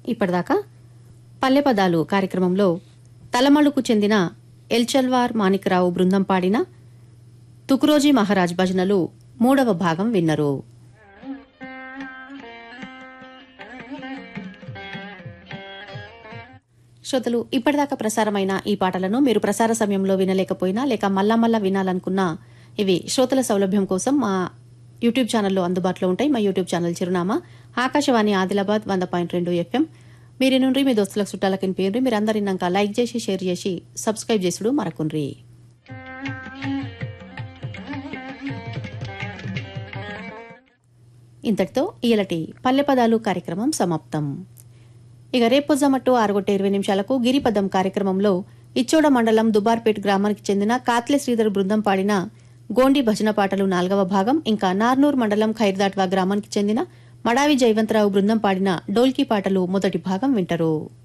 ఇప్పటిదాకా పల్లె పదాలు కార్యక్రమంలో తలమలుకు చెందిన ఎల్చల్వార్ మాణిక్రావు బృందం పాడిన తుకురోజీ మహారాజ్ భజనలు మూడవ భాగం విన్నరు శ్రోతలు ఇప్పటిదాకా ప్రసారమైన ఈ పాటలను మీరు ప్రసార సమయంలో వినలేకపోయినా లేక మళ్ళా మళ్ళా వినాలనుకున్నా ఇవి శ్రోతల సౌలభ్యం కోసం మా యూట్యూబ్ ఛానల్లో అందుబాటులో ఉంటాయి మా యూట్యూబ్ ఛానల్ చిరునామా ఆకాశవాణి ఆదిలాబాద్ వంద పాయింట్ రెండు ఎఫ్ఎం మీరు నుండి మీ దోస్తులకు చుట్టాలకు వినిపించండి మీరు అందరు ఇన్నాక లైక్ చేసి షేర్ చేసి సబ్స్క్రైబ్ చేసుడు మరకుండ్రి ఇంతటితో ఈలటి పల్లె పదాలు కార్యక్రమం సమాప్తం ఇక రేపు జమట్టు ఆరుగొట్ట ఇరవై నిమిషాలకు గిరిపదం కార్యక్రమంలో ఇచ్చోడ మండలం దుబార్పేట్ గ్రామానికి చెందిన కాత్లే శ్రీధర్ బృందం పాడిన గోండి భజన పాటలు నాలుగవ భాగం ఇంకా నార్నూర్ మండలం ఖైర్దాట్వా గ్రామానికి చెందిన మడావి జైవంతరావు బృందం పాడిన డోల్కీ పాటలు మొదటి భాగం వింటారు